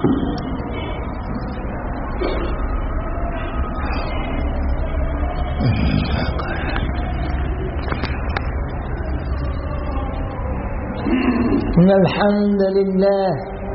إن الحمد لله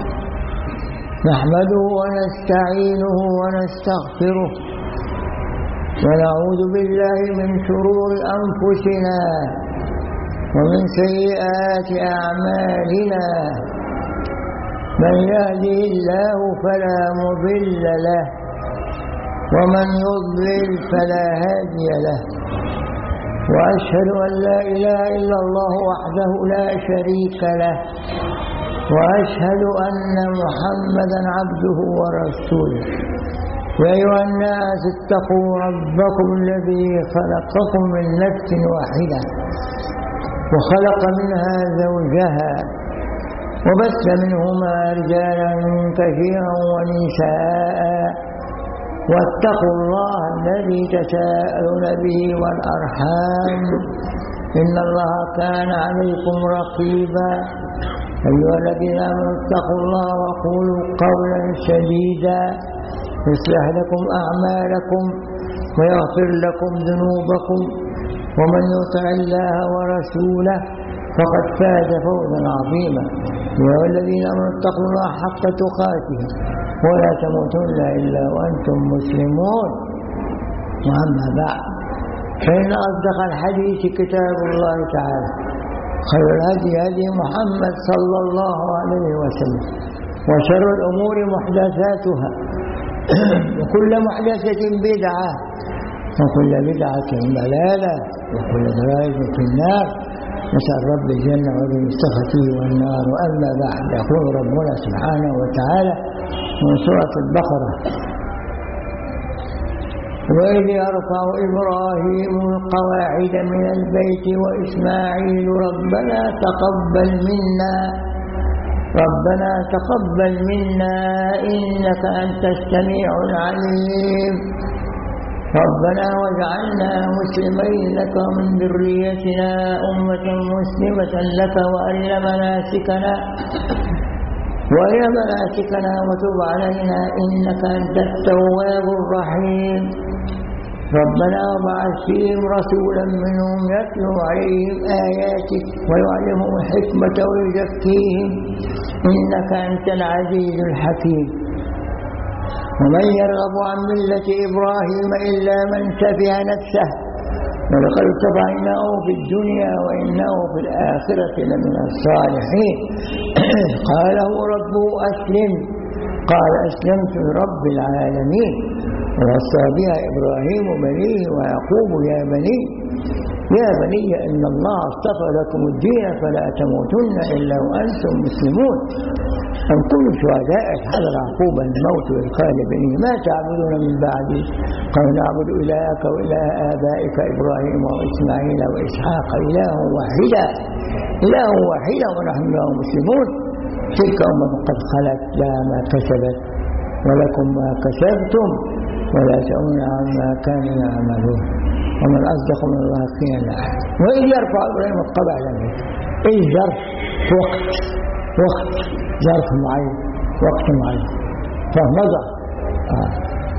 نحمده ونستعينه ونستغفره ونعوذ بالله من شرور أنفسنا ومن سيئات أعمالنا من يهده الله فلا مضل له ومن يضلل فلا هادي له وأشهد أن لا إله إلا الله وحده لا شريك له وأشهد أن محمدا عبده ورسوله يا أيها الناس اتقوا ربكم الذي خلقكم من نفس واحدة وخلق منها زوجها وبث منهما رجالا كثيرا ونساء واتقوا الله الذي تساءلون به والأرحام إن الله كان عليكم رقيبا أيها الذين آمنوا اتقوا الله وقولوا قولا سديدا يصلح لكم أعمالكم ويغفر لكم ذنوبكم ومن يطع الله ورسوله فقد فاز فوزا عظيما يا الذين امنوا اتقوا الله حق تقاته ولا تموتن الا وانتم مسلمون واما بعد فان اصدق الحديث كتاب الله تعالى خير الهدي هدي محمد صلى الله عليه وسلم وشر الامور محدثاتها وكل محدثه بدعه وكل بدعه ضلاله وكل ضلاله في النار نسأل رب الجنة وبه مستخفيه والنار وأما بعد يقول ربنا سبحانه وتعالى من سورة البقرة وإذ يرفع إبراهيم القواعد من البيت وإسماعيل ربنا تقبل منا ربنا تقبل منا إنك أنت السميع العليم ربنا واجعلنا مسلمين لك ومن ذريتنا أمة مسلمة لك وأرنا مناسكنا وأرنا مناسكنا وتب علينا إنك أنت التواب الرحيم ربنا وابعث فيهم رسولا منهم يتلو عليهم آياتك ويعلمهم الحكمة ويزكيهم إنك أنت العزيز الحكيم ومن يرغب عن ملة إبراهيم إلا من سفه نفسه ولقد اصطفيناه في الدنيا وإنه في الآخرة لمن الصالحين قال هو ربه أسلم قال أسلمت لرب العالمين ووصى بها إبراهيم بنيه ويعقوب يا بني يا بني إن الله اصطفى لكم الدين فلا تموتن إلا وأنتم مسلمون أن كل شهدائك حضر عقوب الموت وقال بني ما تعبدون من بعدي قال نعبد إلهك وإله آبائك إبراهيم وإسماعيل وإسحاق إله واحدا إله واحدا ونحن له مسلمون تلك أمة قد خلت لها ما كسبت ولكم ما كسبتم ولا تسألون عما كانوا يعملون ومن أصدق من الله قيلا وإذ يرفع إبراهيم القواعد منه إذ ظرف وقت وقت ظرف معين وقت معين فمضى آه.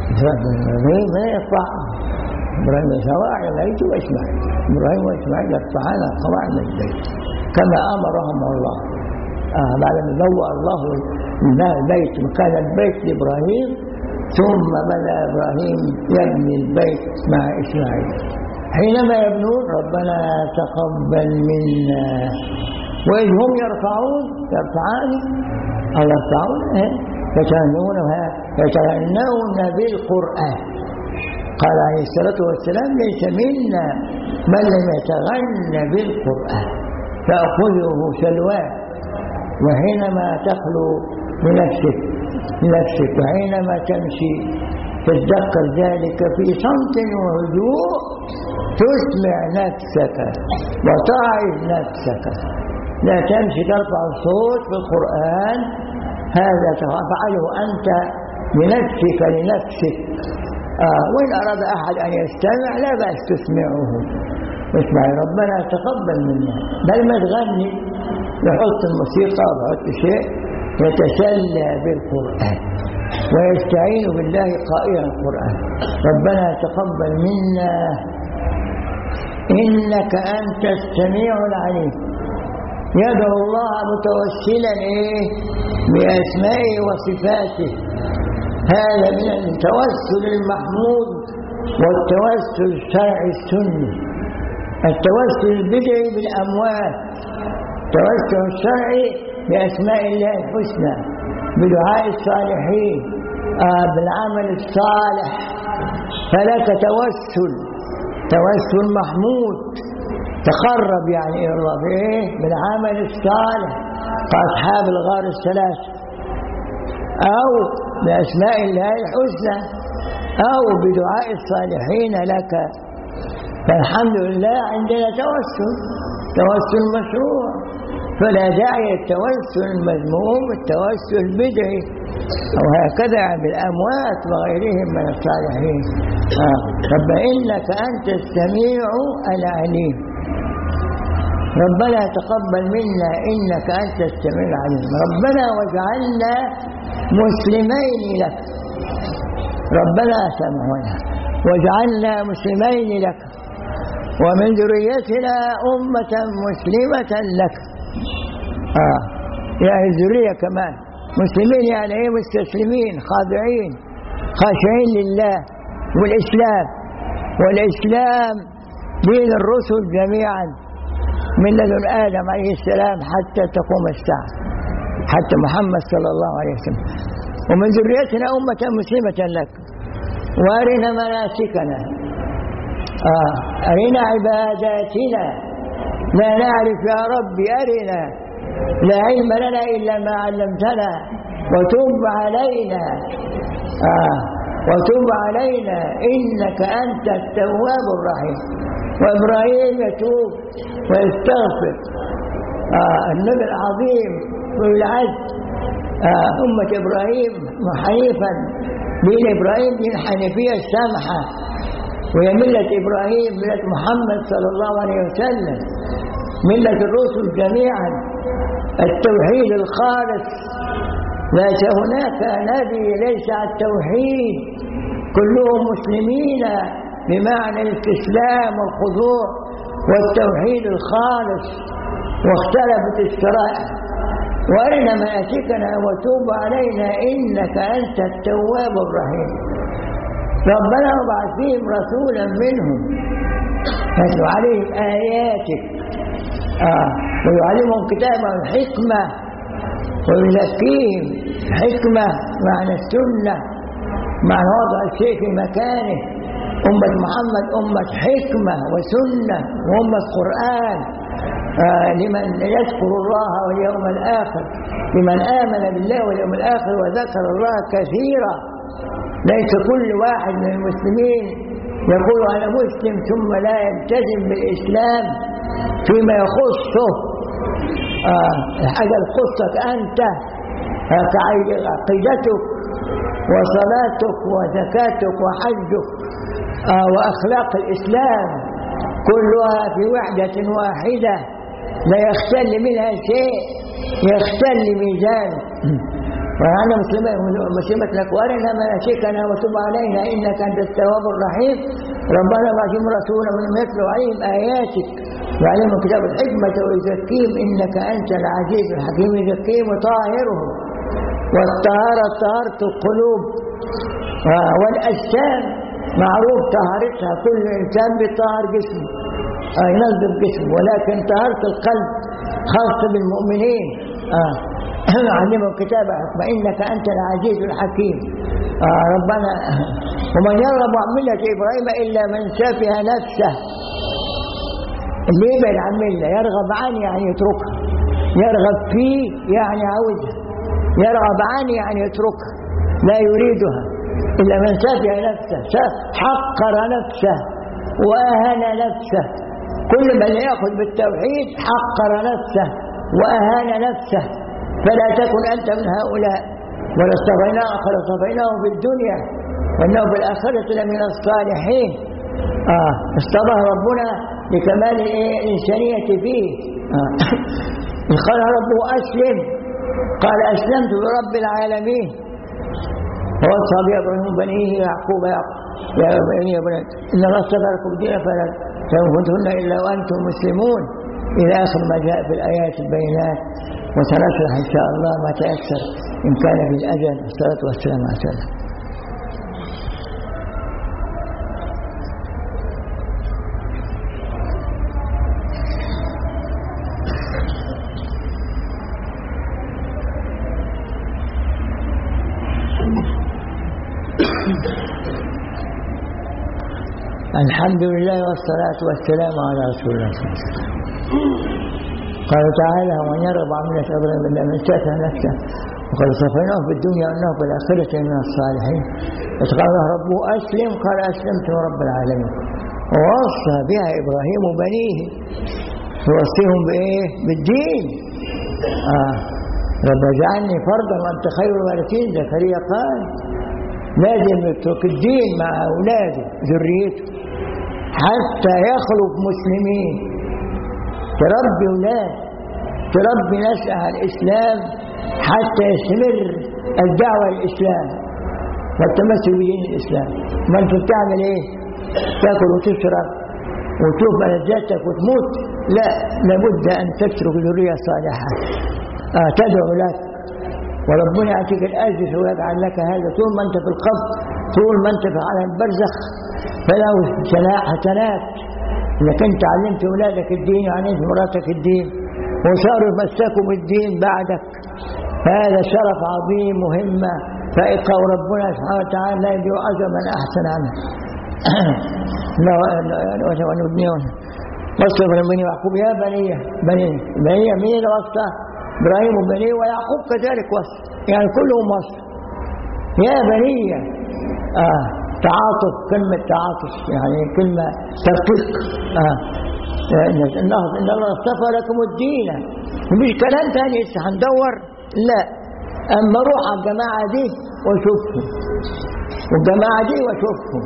ما يرفع إبراهيم سواء البيت وإسماعيل إبراهيم وإسماعيل يرفعان القواعد من البيت كما أمرهم الله آه بعد ما بوأ الله البيت مكان البيت لإبراهيم ثم بدا إبراهيم يبني البيت مع إسماعيل حينما يبنون ربنا تقبل منا وإذ هم يرفعون يرفعان أو يرفعون يتغنونها يتغنون بالقرآن قال عليه الصلاة والسلام ليس منا من لم يتغنى بالقرآن فأخذه سلوان وحينما تخلو بنفسك بنفسك وحينما تمشي تتذكر ذلك في صمت وهدوء تسمع نفسك وتعظ نفسك لا تمشي ترفع الصوت بالقرآن هذا تفعله أنت بنفسك لنفسك آه وإن أراد أحد أن يستمع لا بأس تسمعه اسمع ربنا تقبل منا بل ما تغني يحط الموسيقى ويحط شيء يتسلى بالقرآن ويستعين بالله قائلا القرآن ربنا تقبل منا إنك أنت السميع العليم يدعو الله متوسلا إيه بأسمائه وصفاته هذا من التوسل المحمود والتوسل الشرعي السني التوسل البدعي بالأموات التوسل الشرعي بأسماء الله الحسنى بدعاء الصالحين آه بالعمل الصالح فلك توسل توسل محمود تقرب يعني إلى الله بإيه؟ بالعمل الصالح كأصحاب الغار الثلاثة أو بأسماء الله الحسنى أو بدعاء الصالحين لك فالحمد لله عندنا توسل توسل مشروع فلا داعي التوسل المذموم التوسل البدعي وهكذا بالأموات وغيرهم من الصالحين آه. رب إنك أنت السميع العليم ربنا تقبل منا إنك أنت السميع العليم ربنا واجعلنا مسلمين لك ربنا سمعنا واجعلنا مسلمين لك ومن ذريتنا أمة مسلمة لك آه. يعني الذرية كمان مسلمين يعني ايه مستسلمين خاضعين خاشعين لله والإسلام والإسلام دين الرسل جميعا من لدن آدم عليه السلام حتى تقوم الساعة حتى محمد صلى الله عليه وسلم ومن ذريتنا أمة مسلمة لك وارنا مناسكنا آه. أرنا عباداتنا لا نعرف يا ربي أرنا لا علم لنا إلا ما علمتنا وتب علينا آه. وتب علينا إنك أنت التواب الرحيم وإبراهيم يتوب ويستغفر آه. النبي العظيم والعز آه. أمة إبراهيم حنيفا دين إبراهيم دين حنيفية السامحة وهي ملة إبراهيم ملة محمد صلى الله عليه وسلم ملة الرسل جميعا التوحيد الخالص ليس هناك نبي ليس على التوحيد كلهم مسلمين بمعنى الاستسلام والخضوع والتوحيد الخالص واختلفت الشرائع وارنا مناسكنا وتوب علينا انك انت التواب الرحيم ربنا وابعث فيهم رسولا منهم يتلو عليهم اياتك آه. ويعلمهم كتابا الحكمه ويزكيهم حكمه معنى السنه معنى وضع الشيء في مكانه أمة محمد أمة حكمة وسنة وأمة قرآن آه لمن يذكر الله واليوم الآخر لمن آمن بالله واليوم الآخر وذكر الله كثيرا ليس كل واحد من المسلمين يقول أنا مسلم ثم لا يلتزم بالإسلام فيما يخصه آه الحاجة تخصك أنت آه كعقيدتك وصلاتك وزكاتك وحجك آه وأخلاق الإسلام كلها في وحدة واحدة لا يختل منها شيء يختل ميزان وأنا مسلمة مسلمة لك وأرنا مناسكنا وتب علينا إنك أنت التواب الرحيم ربنا واجم رسولا من يتلو عليهم آياتك وعليهم كتاب الحكمة ويزكيهم إنك أنت العزيز الحكيم يزكيهم وطاهرهم والطهارة طهارة القلوب والأجسام معروف طهارتها كل إنسان بطهر جسمه ينظف جسمه ولكن طهارة القلب خاصة بالمؤمنين آه. علمهم كتاب حكمة إنك أنت العزيز الحكيم آه ربنا ومن يرغب عن ملة إبراهيم إلا من سفه نفسه اللي يبعد عن ملة يرغب عن يعني يتركها يرغب فيه يعني عاوزها يرغب عن يعني يتركها لا يريدها إلا من سفه نفسه حقر نفسه وأهان نفسه كل من يأخذ بالتوحيد حقر نفسه وأهان نفسه فلا تكن أنت من هؤلاء ولا اصطفيناه فلاصطفيناه في الدنيا وإنه في الآخرة لمن الصالحين آه اصطفاه ربنا لكمال الإنسانية فيه آه. قال ربه أسلم قال أسلمت برب العالمين ووصى بها ابراهيم بنيه يعقوب يا بني يا بني ان الله اصطفى لكم الدين فلا تموتن الا وانتم مسلمون الى اخر ما جاء في الايات البينات وسنشرح ان شاء الله ما تيسر ان كان في الاجل الصلاه والسلام على سيدنا الحمد لله والصلاة والسلام على رسول الله صلى الله عليه وسلم قال تعالى ومن يرغب عن ملة إبراهيم إلا من سافه نفسه وقد صفيناه في الدنيا أنه في الآخرة من الصالحين قال له ربه أسلم قال أسلمت رب العالمين ووصى بها إبراهيم بنيه يوصيهم بإيه؟ بالدين آه. رب اجعلني فردا وأنت خير الوارثين زكريا قال لازم يترك الدين مع أولاده ذريته حتى يخلق مسلمين تربي أولاد تربي ناس على الإسلام حتى يستمر الدعوة للإسلام والتمسك بدين الإسلام ما أنت بتعمل إيه؟ تاكل وتشرب وتشوف ملذاتك وتموت لا لابد أن تترك ذرية صالحة آه تدعو لك وربنا يعطيك الأجر ويجعل لك هذا طول ما أنت في القبر طول ما أنت في عالم البرزخ فله حسنات انك انت علمت اولادك الدين وعلمت مراتك الدين وصاروا يمسكوا بالدين بعدك هذا شرف عظيم مهمة فائقة وربنا سبحانه وتعالى لا يدعو أجر من أحسن عنه ونبني وصف بني يعقوب يا بني بني بني مين وصف إبراهيم وبني ويعقوب كذلك وصف يعني كلهم وصف يا بني آه تعاطف كلمة تعاطف يعني كلمة ترقيق آه. إن الله اصطفى لكم الدين ومش كلام تاني لسه هندور لا أما روح على الجماعة دي وشوفهم والجماعة دي وشوفهم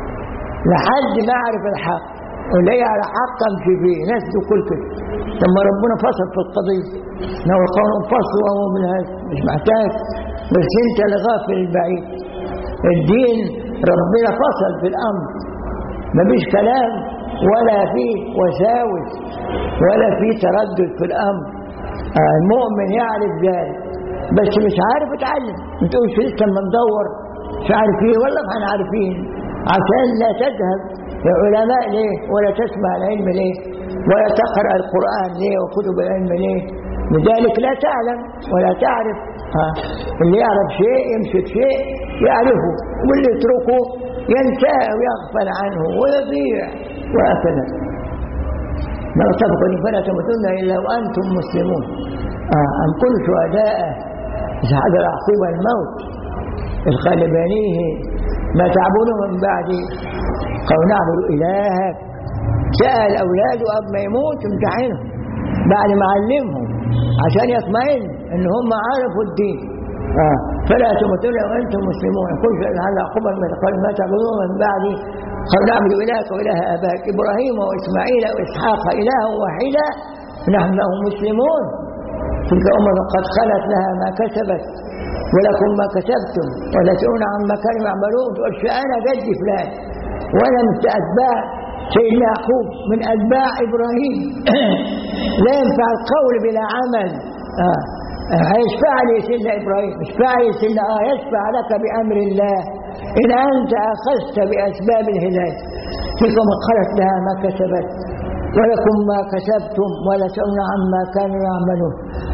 لحد ما أعرف الحق واللي على حق امشي فيه ناس دي كل كده لما ربنا فصل في القضية لو قوم فصل وهو من هذا مش محتاج بس انت الغافل البعيد الدين ربنا فصل في الأمر مفيش كلام ولا فيه وساوس ولا فيه تردد في الأمر المؤمن يعرف ذلك بس مش عارف يتعلم ما تقولش لسه لما ندور مش عارفين ولا احنا عارفين عشان لا تذهب للعلماء ليه ولا تسمع العلم ليه ولا تقرأ القرآن ليه وكتب العلم ليه لذلك لا تعلم ولا تعرف ها اللي يعرف شيء يمسك شيء يعرفه واللي يتركه ينساه ويغفل عنه ويضيع وهكذا لا تبقوا فلا تموتن الا وانتم مسلمون آه ام كنتم شهداء اذ حضر يعقوب الموت اذ قال بنيه ما تعبدون من بعدي قالوا نعبد الهك سال اولاده قبل ما يموت امتحنهم بعد ما علمهم عشان يطمئن ان هم عرفوا الدين آه. فلا تموتون وانتم مسلمون كل شيء هذا قبل ما قال ما تعبدون من بعدي قال نعبد الهك واله اباك ابراهيم واسماعيل واسحاق الها واحدا نحن له مسلمون تلك امه قد خلت لها ما كسبت ولكم ما كسبتم ولا تؤون عما كانوا يعملون تقولش انا جدي فلان وانا من اتباع سيدنا يعقوب من اتباع ابراهيم لا ينفع القول بلا عمل آه. هيشفع لي سيدنا ابراهيم يشفع لي سيدنا اه يشفع لك بامر الله ان انت اخذت باسباب الهدايه تلك من خلت لها ما كسبت ولكم ما كسبتم ولا تؤون عما كانوا يعملون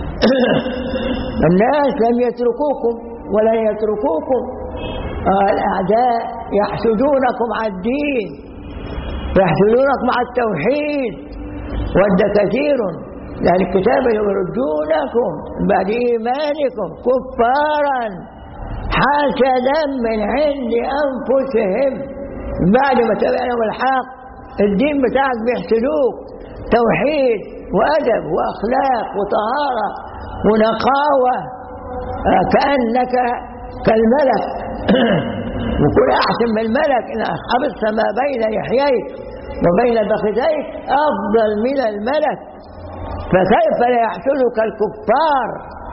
الناس لم يتركوكم ولن يتركوكم آه الاعداء يحسدونكم على الدين يحسدونكم على التوحيد ود كثير يعني الكتاب يردونكم بعد إيمانكم كفارا حسدا من عند أنفسهم بعد ما تبعهم الحق الدين بتاعك بيحسدوك توحيد وأدب وأخلاق وطهارة ونقاوة آه كأنك كالملك وكل أحسن من الملك إن حبست ما بين لحييك وبين فخذيك أفضل من الملك فكيف لا يحسدك الكفار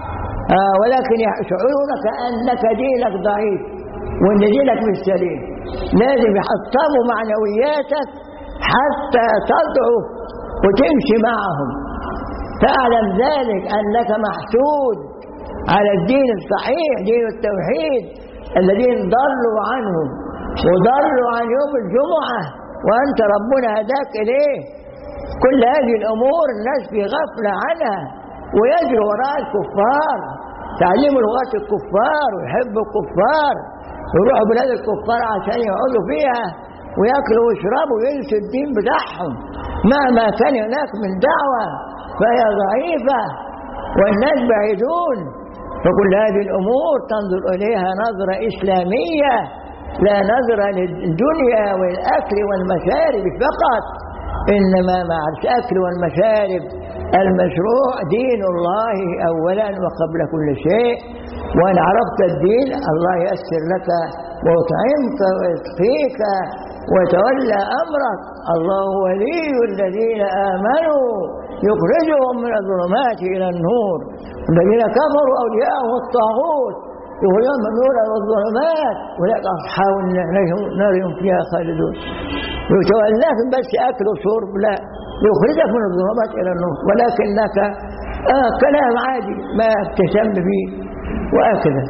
آه ولكن يشعرونك أنك دينك ضعيف وأن دينك مش سليم لازم يحطموا معنوياتك حتى تضعف وتمشي معهم تعلم ذلك أنك محسود على الدين الصحيح دين التوحيد الذين ضلوا عنه وضلوا عن يوم الجمعة وأنت ربنا هداك إليه كل هذه الأمور الناس في غفلة عنها ويجروا وراء الكفار تعليموا لغات الكفار ويحبوا الكفار ويروحوا بلاد الكفار عشان يقعدوا فيها وياكلوا ويشربوا وينسوا الدين بتاعهم مهما كان هناك من دعوة فهي ضعيفة والناس بعيدون فكل هذه الأمور تنظر إليها نظرة إسلامية لا نظرة للدنيا والأكل والمشارب فقط إنما مع الأكل والمشارب المشروع دين الله أولا وقبل كل شيء وإن عرفت الدين الله ييسر لك ويطعمك ويسقيك ويتولى أمرك الله ولي الذين آمنوا يخرجهم من الظلمات إلى النور الذين كفروا أولياءهم الطاغوت يخرجهم من النور إلى الظلمات أولئك أصحاب النار هم فيها خالدون يتولاك بس أكل وشرب لا يخرجك من الظلمات إلى النور ولكنك آه كلام عادي ما تهتم به وهكذا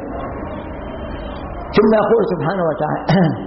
ثم يقول سبحانه وتعالى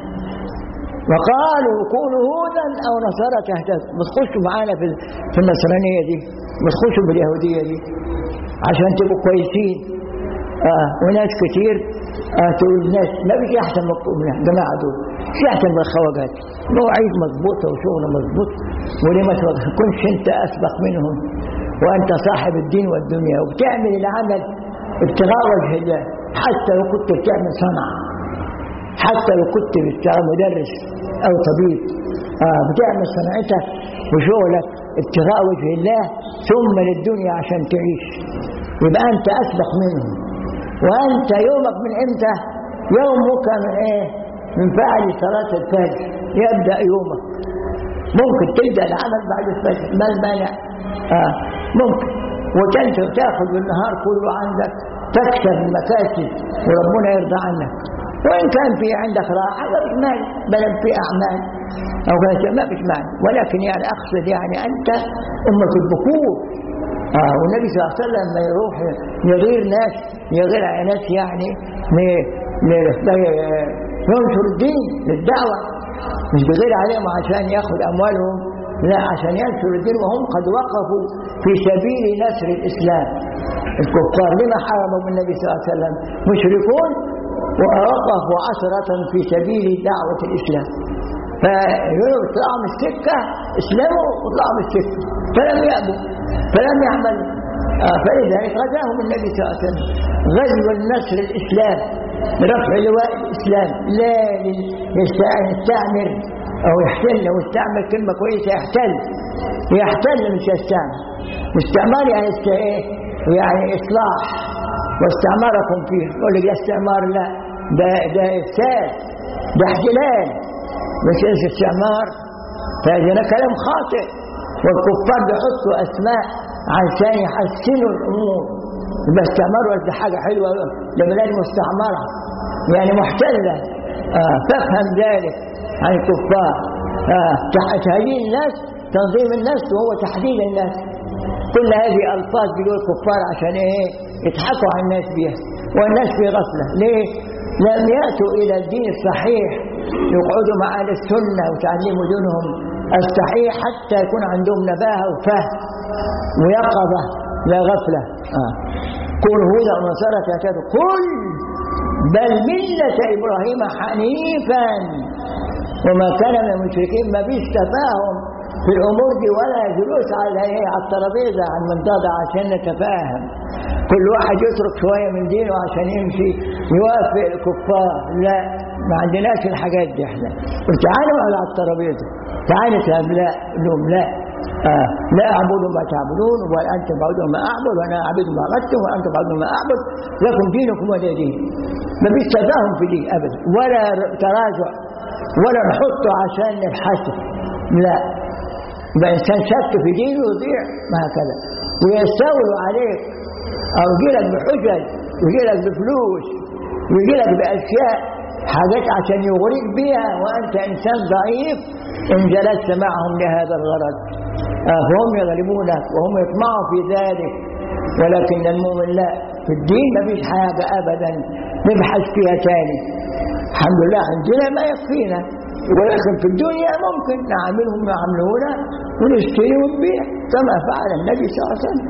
وقالوا كونوا هودا أو نصارى تهتدوا ما تخشوا معانا في في النصرانية دي ما تخشوا باليهودية دي عشان تبقوا كويسين آه وناس كتير آه تقول الناس ما فيش أحسن من الجماعة دول في أحسن من الخواجات مواعيد مضبوطة وشغل مضبوط وليه ما تكونش أنت أسبق منهم وأنت صاحب الدين والدنيا وبتعمل العمل ابتغاء وجه الله حتى لو كنت بتعمل صنعة حتى لو كنت بتشتغل مدرس أو طبيب آه بتعمل صنعتك وشغلك ابتغاء وجه الله ثم للدنيا عشان تعيش يبقى أنت أسبق منهم وأنت يومك من إمتى يومك من إيه من فعل صلاة الفجر يبدأ يومك ممكن تبدأ العمل بعد الفجر ما المانع آه ممكن وتنسى وتاخذ النهار كله عندك تكسب المكاسب وربنا يرضى عنك وإن كان في عندك راحة ما فيش مانع بل في أعمال أو كذا ما فيش مانع ولكن يعني أقصد يعني أنت أمة البكور آه والنبي صلى الله عليه وسلم لما يروح يغير ناس يغير على ناس يعني ينشر الدين للدعوة مش بيغير عليهم عشان ياخذ أموالهم لا عشان ينشر الدين وهم قد وقفوا في سبيل نشر الإسلام الكفار لما حرموا من النبي صلى الله عليه وسلم مشركون ووقفوا عشرة في سبيل دعوة الإسلام فيقولوا اطلعوا من السكة اسلموا واطلعوا من السكة فلم يأبوا فلم يعملوا آه فلذلك غزاهم النبي صلى الله عليه وسلم غزو النصر الإسلام برفع لواء الإسلام لا يستعمر أو يحتل لو استعمل كلمة كويسة يحتل يحتل مش يستعمل استعمار يعني ايه يعني إصلاح واستعماركم فيه يقول لك ده استعمار لا ده ده إفساد ده احتلال مش استعمار فهذا كلام خاطئ والكفار بيحطوا أسماء عشان يحسنوا الأمور يبقى استعمار ولا حاجة حلوة لبلاد مستعمرة يعني محتلة آه فافهم ذلك عن الكفار آه تهديد الناس تنظيم الناس وهو تحديد الناس كل هذه ألفاظ بيقول الكفار عشان إيه يضحكوا على الناس بيها والناس في غفلة ليه؟ لم يأتوا إلى الدين الصحيح يقعدوا مع أهل السنة وتعلموا دينهم الصحيح حتى يكون عندهم نباهة وفهم ويقظة لا غفلة آه. قل هدى ونصارى تهتدوا قل بل ملة إبراهيم حنيفا وما كان من المشركين ما فيش تفاهم في الأمور دي ولا جلوس على ايه على الترابيزة على المنضدة عشان نتفاهم كل واحد يترك شوية من دينه عشان يمشي يوافق الكفار لا ما عندناش الحاجات دي احنا قلت تعالوا على الترابيزة تعالوا تفهم لا لهم لا آه لا أعبد ما تعبدون ولا أنتم تعبدون ما أعبد وأنا أعبد ما عبدتم وأنتم تعبدون ما أعبد لكم دينكم ولا دين ما فيش تفاهم في دي أبدا ولا تراجع ولا نحطه عشان نبحثه لا يبقى إنسان شك في دينه يضيع ما هكذا ويستولوا عليك أو يجيلك بحجج ويجي لك بفلوس ويجي لك بأشياء حاجات عشان يغريك بها وأنت إنسان ضعيف إن جلست معهم لهذا الغرض آه فهم يغلبونك وهم يطمعوا في ذلك ولكن المؤمن لا في الدين ما فيش حاجة أبدا نبحث فيها تاني الحمد لله عندنا ما يكفينا ولكن في الدنيا ممكن نعاملهم يعاملونا ونشتري ونبيع كما فعل النبي صلى الله عليه وسلم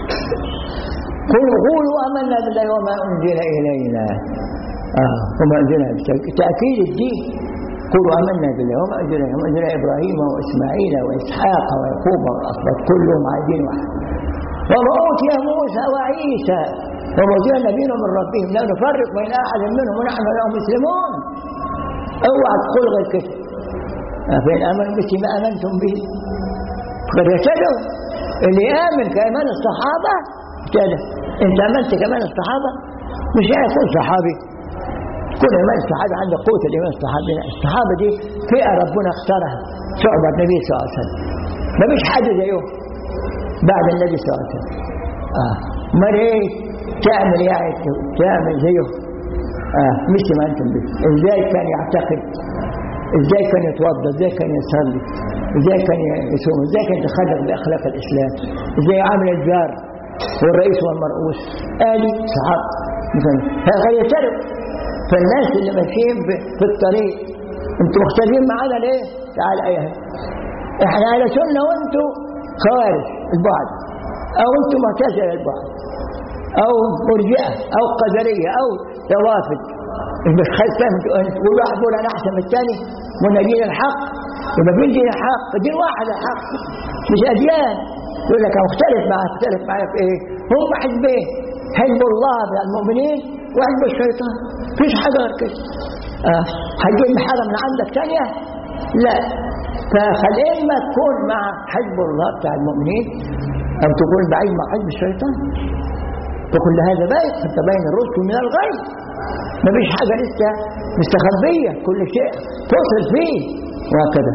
قل قولوا آمنا بالله وما أنزل إلينا آه وما أنزل تأكيد الدين قولوا آمنا بالله وما أنزل وما أنزل إبراهيم وإسماعيل وإسحاق ويعقوب والأسباط كلهم على دين واحد وما أوتي موسى وعيسى وما أوتي نبينا من ربهم لا نفرق بين أحد منهم ونحن له مسلمون اوعى تقول غير كده فإن آمنوا بك ما آمنتم به قد اهتدوا اللي آمن كإيمان الصحابة اهتدى أنت آمنت كمان الصحابة مش هيكون صحابي كل إيمان الصحابة عنده قوة الإيمان الصحابي الصحابة دي فئة ربنا اختارها شعبة النبي صلى الله عليه وسلم ما فيش حد زيهم بعد النبي صلى الله عليه وسلم آه امال ايه تعمل يعني تعمل زيه آه مش ما انتم به ازاي كان يعتقد ازاي كان يتوضا ازاي كان يصلي ازاي كان يصوم ازاي كان يتخلق باخلاق الاسلام ازاي يعامل الجار والرئيس والمرؤوس ادي صحاب مثلا هذا يترك فالناس اللي ماشيين في الطريق انتوا مختلفين معانا ليه؟ تعال ايه احنا على سنه وانتوا خوارج البعض او انتم معتزله البعض او مرجئه او قدريه او روافد مش فاهم كل واحد يقول انا احسن من الثاني وانا دين الحق يبقى فين دين الحق؟ دين واحد الحق مش اديان يقول لك مختلف معاه مختلف معاه في ايه؟ هم حزبين حزب الله بتاع المؤمنين وحزب الشيطان مفيش حاجه غير كده اه هتجيب حاجه من عندك ثانيه؟ لا فخل اما تكون مع حزب الله بتاع المؤمنين او تكون بعيد مع حزب الشيطان فكل هذا باين حتى تبين الرشد من الغي ما فيش حاجه لسه مستخبيه كل شيء تصل فيه وهكذا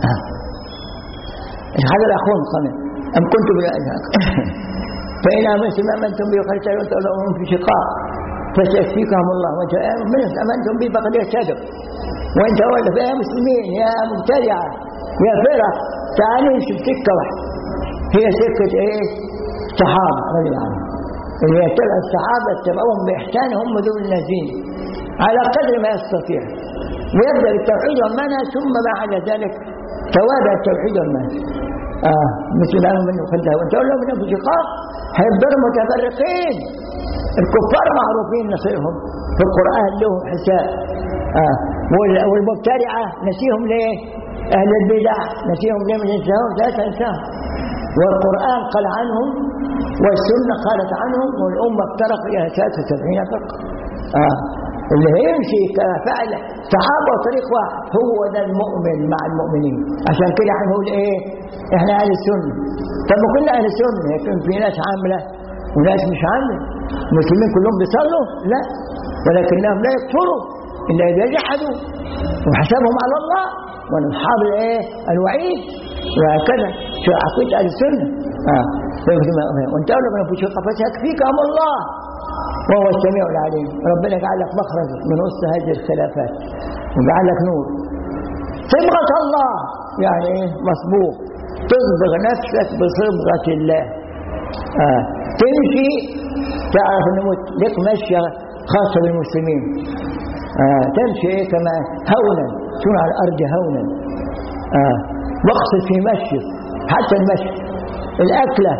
هذا الاخوان قال ام كنتم فإن آمنتم آمنتم به فقد تولوا في شقاق فسيكفيكهم الله وانت آمنتم به فقد اهتدوا وإن تولوا فيا مسلمين يا مبتدعة يا فرق تعالوا نمشي بسكة واحدة هي سكة ايه؟ صحابة رضي الله عنهم اللي يتبع الصحابة اتبعوهم بإحسان هم دول النازين على قدر ما يستطيع ويبدأ بالتوحيد والمنهج ثم بعد ذلك توابع التوحيد والمنهج آه مثل ما من خلها وانت تقول لهم انهم في شقاق هيفضلوا متفرقين الكفار معروفين نصيرهم في القرآن لهم حساب آه والمبتدعة نسيهم ليه؟ أهل البدع نسيهم ليه من ينساهم لا تنساهم والقرآن قال عنهم والسنة قالت عنهم والأمة افترقت إلى 73 فرقة آه اللي هيمشي كفعل صحابة وطريق واحد هو ده المؤمن مع المؤمنين عشان كده هنقول ايه احنا اهل السنة طب ما كل اهل السنة يكون في ناس عاملة وناس مش عاملة المسلمين كلهم بيصلوا لا ولكنهم لا يكفروا الا اذا جحدوا وحسابهم على الله ومن اصحاب الايه الوعيد وهكذا شو عقيدة اهل السنة اه وانت اقول لك في شقة فسيكفيكهم الله وهو السميع العليم ربنا يجعل لك مخرج من وسط هذه الخلافات ويجعل لك نور صبغة الله يعني ايه مصبوغ تصبغ نفسك بصبغة الله آه. تمشي تعرف انه لك مشية خاصة بالمسلمين آه. تمشي ايه كما هونا تكون على الارض هونا آه. واقصد في مشي حتى المشي الاكلة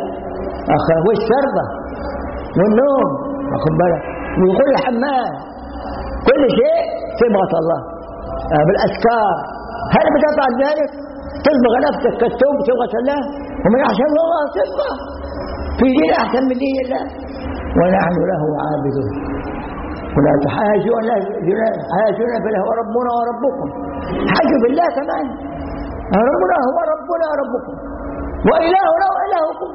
والشربة والنوم واخد بالك ويقول الحمام كل شيء صبغة الله آه بالأذكار هل بتفعل ذلك؟ تصبغ نفسك كالثوب صبغة الله ومن أحسن الله صبغة في دين أحسن من دين الله ونحن له عابدون ولا تحاجون حاجون فله ربنا وربكم حاجوا بالله كمان ربنا هو ربنا وربكم وإلهنا وإلهكم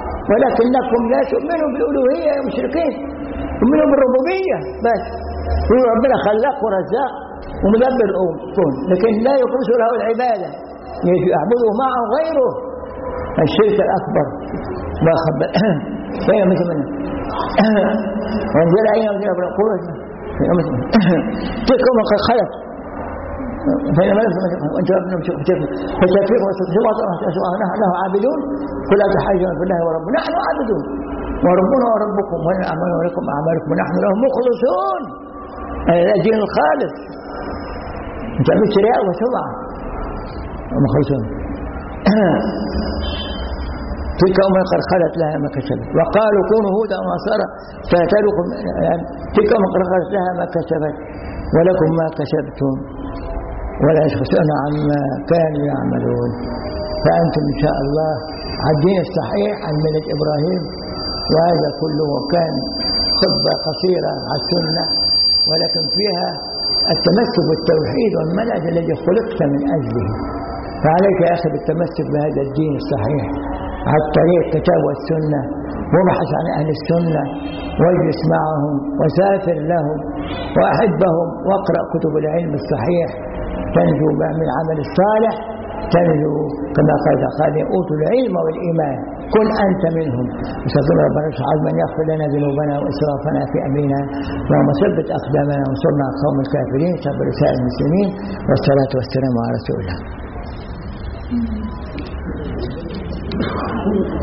ولكنكم لا تؤمنوا بالألوهية يا مشركين تؤمنوا بالربوبية بس هو ربنا خلاق ورزاق ومدبر الكون لكن لا يخلص له العبادة يعبده معه غيره الشرك الأكبر ما خبر فهي مثل وانزل أيام ذي أبرا قوة تلك أمة قد خلت فإنما لم وأنت ابن فتفريق وتفريق له عابدون كل تحاجون في الله وربنا نحن عابدون وربنا وربكم ولنا أعمال ولكم أعمالكم ونحن له مخلصون الدين الخالص انت عملت رياء وسمعة مخلصون تلك أمة قد خلت لها ما كسبت وقالوا كونوا هودا ونصارى فيتلكم يعني تلك أمة قد خلت لها ما كسبت ولكم ما كسبتم ولا يسكتون عما كانوا يعملون فأنتم إن شاء الله على الدين الصحيح عن ملة إبراهيم وهذا كله كان خطبة قصيرة على السنة ولكن فيها التمسك بالتوحيد والمنهج الذي خلقت من أجله فعليك يا أخي بالتمسك بهذا الدين الصحيح على الطريق كتاب والسنة وابحث عن أهل السنة واجلس معهم وسافر لهم وأحبهم واقرأ كتب العلم الصحيح تنجو من العمل الصالح تنجو كما قال قال أوتوا العلم والإيمان كن أنت منهم وسأقول ربنا سبحانه من يغفر لنا ذنوبنا وإسرافنا في أمرنا اللهم ثبت أقدامنا وانصرنا على القوم الكافرين سبب رسائل المسلمين والصلاة والسلام على رسول الله